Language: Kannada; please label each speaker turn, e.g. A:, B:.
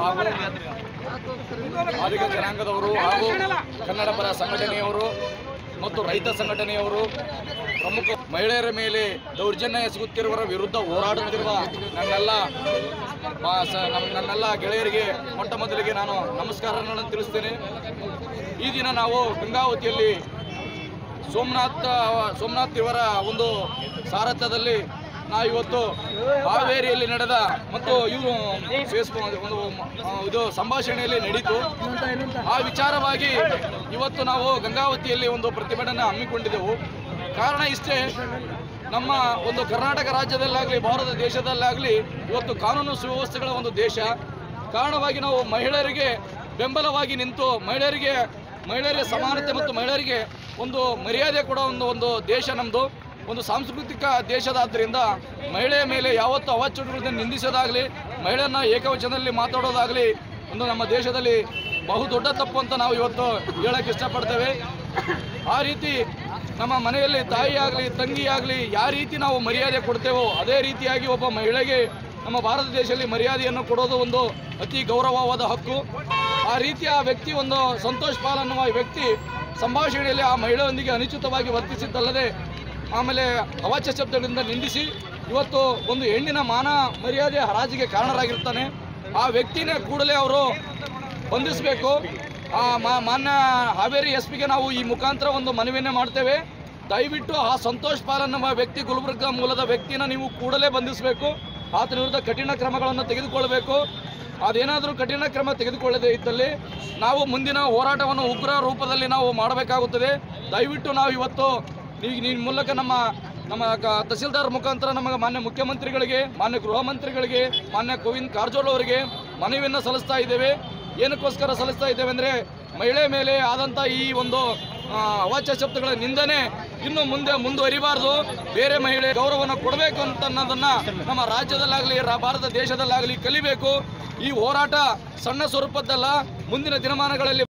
A: ಹಾಗೂ ಆದಿಗ ಜನಾಂಗದವರು ಹಾಗೂ ಕನ್ನಡ ಪರ ಸಂಘಟನೆಯವರು ಮತ್ತು ರೈತ ಸಂಘಟನೆಯವರು ಪ್ರಮುಖ ಮಹಿಳೆಯರ ಮೇಲೆ ದೌರ್ಜನ್ಯ ಎಸಗುತ್ತಿರುವವರ ವಿರುದ್ಧ ಹೋರಾಡುತ್ತಿರುವ ನನ್ನೆಲ್ಲ ಆ, ಸ- ನಮ್ಮ- ನನ್ನೆಲ್ಲ ಗೆಳೆಯರಿಗೆ ಮೊಟ್ಟ ಮೊದಲಿಗೆ ನಾನು ನಮಸ್ಕಾರಗಳನ್ನು ತಿಳಿಸ್ತೇನೆ ಈ ದಿನ ನಾವು ಗಂಗಾವತಿಯಲ್ಲಿ ಸೋಮನಾಥ್ ಸೋಮನಾಥ್ ಇವರ ಒಂದು ಸಾರಥ್ಯದಲ್ಲಿ ನಾವು ಇವತ್ತು ಹಾವೇರಿಯಲ್ಲಿ ನಡೆದ ಮತ್ತು ಇವರು ಫೇಸ್ಬುಕ್ ಒಂದು ಆ, ಇದು ಸಂಭಾಷಣೆಯಲ್ಲಿ ನಡೀತು ಆ ವಿಚಾರವಾಗಿ ಇವತ್ತು ನಾವು ಗಂಗಾವತಿಯಲ್ಲಿ ಒಂದು ಪ್ರತಿಭಟನೆ ಹಮ್ಮಿಕೊಂಡಿದ್ದೆವು ಕಾರಣ ಇಷ್ಟೇ ನಮ್ಮ ಒಂದು ಕರ್ನಾಟಕ ರಾಜ್ಯದಲ್ಲಾಗಲಿ ಭಾರತ ದೇಶದಲ್ಲಾಗಲಿ ಇವತ್ತು ಕಾನೂನು ಸುವ್ಯವಸ್ಥೆಗಳ ಒಂದು ದೇಶ ಕಾರಣವಾಗಿ ನಾವು ಮಹಿಳೆಯರಿಗೆ ಬೆಂಬಲವಾಗಿ ನಿಂತು ಮಹಿಳೆಯರಿಗೆ ಮಹಿಳೆಯರಿಗೆ ಸಮಾನತೆ ಮತ್ತು ಮಹಿಳೆಯರಿಗೆ ಒಂದು ಮರ್ಯಾದೆ ಕೊಡೋ ಒಂದು ಒಂದು ದೇಶ ನಮ್ಮದು ಒಂದು ಸಾಂಸ್ಕೃತಿಕ ದೇಶದಾದ್ದರಿಂದ ಮಹಿಳೆಯ ಮೇಲೆ ಯಾವತ್ತೂ ಅವಾಚ್ಯಗಳನ್ನು ನಿಂದಿಸೋದಾಗಲಿ ಮಹಿಳೆಯನ್ನ ಏಕವಚನದಲ್ಲಿ ಮಾತಾಡೋದಾಗಲಿ ಒಂದು ನಮ್ಮ ದೇಶದಲ್ಲಿ ಬಹುದೊಡ್ಡ ತಪ್ಪು ಅಂತ ನಾವು ಇವತ್ತು ಹೇಳಕ್ಕೆ ಇಷ್ಟಪಡ್ತೇವೆ ಆ ರೀತಿ ನಮ್ಮ ಮನೆಯಲ್ಲಿ ತಾಯಿ ಆಗಲಿ ತಂಗಿ ಆಗಲಿ ಯಾವ ರೀತಿ ನಾವು ಮರ್ಯಾದೆ ಕೊಡ್ತೇವೋ ಅದೇ ರೀತಿಯಾಗಿ ಒಬ್ಬ ಮಹಿಳೆಗೆ ನಮ್ಮ ಭಾರತ ದೇಶದಲ್ಲಿ ಮರ್ಯಾದೆಯನ್ನು ಕೊಡೋದು ಒಂದು ಅತಿ ಗೌರವವಾದ ಹಕ್ಕು ಆ ರೀತಿಯ ವ್ಯಕ್ತಿ ಒಂದು ಸಂತೋಷ್ ಪಾಲ್ ಅನ್ನುವ ವ್ಯಕ್ತಿ ಸಂಭಾಷಣೆಯಲ್ಲಿ ಆ ಮಹಿಳೆಯೊಂದಿಗೆ ಅನುಚಿತವಾಗಿ ವರ್ತಿಸಿದ್ದಲ್ಲದೆ ಆಮೇಲೆ ಅವಾಚ್ಯ ಶಬ್ದಗಳಿಂದ ನಿಂದಿಸಿ ಇವತ್ತು ಒಂದು ಹೆಣ್ಣಿನ ಮಾನ ಮರ್ಯಾದೆ ಹರಾಜಿಗೆ ಕಾರಣರಾಗಿರ್ತಾನೆ ಆ ವ್ಯಕ್ತಿನೇ ಕೂಡಲೇ ಅವರು ಬಂಧಿಸಬೇಕು ಆ ಮಾ- ಮಾನ್ಯ ಹಾವೇರಿ ಎಸ್ ಪಿಗೆ ನಾವು ಈ ಮುಖಾಂತರ ಒಂದು ಮನವಿಯನ್ನೇ ಮಾಡ್ತೇವೆ ದಯವಿಟ್ಟು ಆ ಸಂತೋಷ್ ಪಾಲ್ ಅನ್ನುವ ವ್ಯಕ್ತಿ ಗುಲ್ಬರ್ಗ ಮೂಲದ ವ್ಯಕ್ತಿನ ನೀವು ಕೂಡಲೇ ಬಂಧಿಸಬೇಕು ಆತನ ವಿರುದ್ಧ ಕಠಿಣ ಕ್ರಮಗಳನ್ನು ತೆಗೆದುಕೊಳ್ಬೇಕು ಅದೇನಾದರೂ ಕಠಿಣ ಕ್ರಮ ತೆಗೆದುಕೊಳ್ಳದೇ ಇದ್ದಲ್ಲಿ ನಾವು ಮುಂದಿನ ಹೋರಾಟವನ್ನು ಉಗ್ರ ರೂಪದಲ್ಲಿ ನಾವು ಮಾಡಬೇಕಾಗುತ್ತದೆ ದಯವಿಟ್ಟು ನಾವು ಇವತ್ತು ಈಗ ನಿಮ್ಮ ಮೂಲಕ ನಮ್ಮ ನಮ್ಮ ಕ- ತಹಸೀಲ್ದಾರ್ ಮುಖಾಂತರ ನಮಗೆ ಮಾನ್ಯ ಮುಖ್ಯಮಂತ್ರಿಗಳಿಗೆ ಮಾನ್ಯ ಗೃಹ ಮಂತ್ರಿಗಳಿಗೆ ಮಾನ್ಯ ಗೋವಿಂದ್ ಕಾರಜೋಳ ಅವರಿಗೆ ಮನವಿಯನ್ನು ಸಲ್ಲಿಸ್ತಾ ಇದ್ದೇವೆ ಏನಕ್ಕೋಸ್ಕರ ಸಲ್ಲಿಸ್ತಾ ಇದ್ದೇವೆ ಅಂದರೆ ಮಹಿಳೆ ಮೇಲೆ ಆದಂಥ ಈ ಒಂದು ಆ, ಅವಾಚ್ಯ ಶಬ್ದಗಳ ನಿಂದನೆ ಇನ್ನು ಮುಂದೆ ಮುಂದುವರಿಬಾರ್ದು ಬೇರೆ ಮಹಿಳೆ ಗೌರವವನ್ನು ಕೊಡಬೇಕು ಅಂತ ಅನ್ನೋದನ್ನ ನಮ್ಮ ರಾಜ್ಯದಲ್ಲಾಗಲಿ ರಾ- ಭಾರತ ದೇಶದಲ್ಲಾಗಲಿ ಕಲಿಬೇಕು ಈ ಹೋರಾಟ ಸಣ್ಣ ಸ್ವರೂಪದ್ದಲ್ಲ ಮುಂದಿನ ದಿನಮಾನಗಳಲ್ಲಿ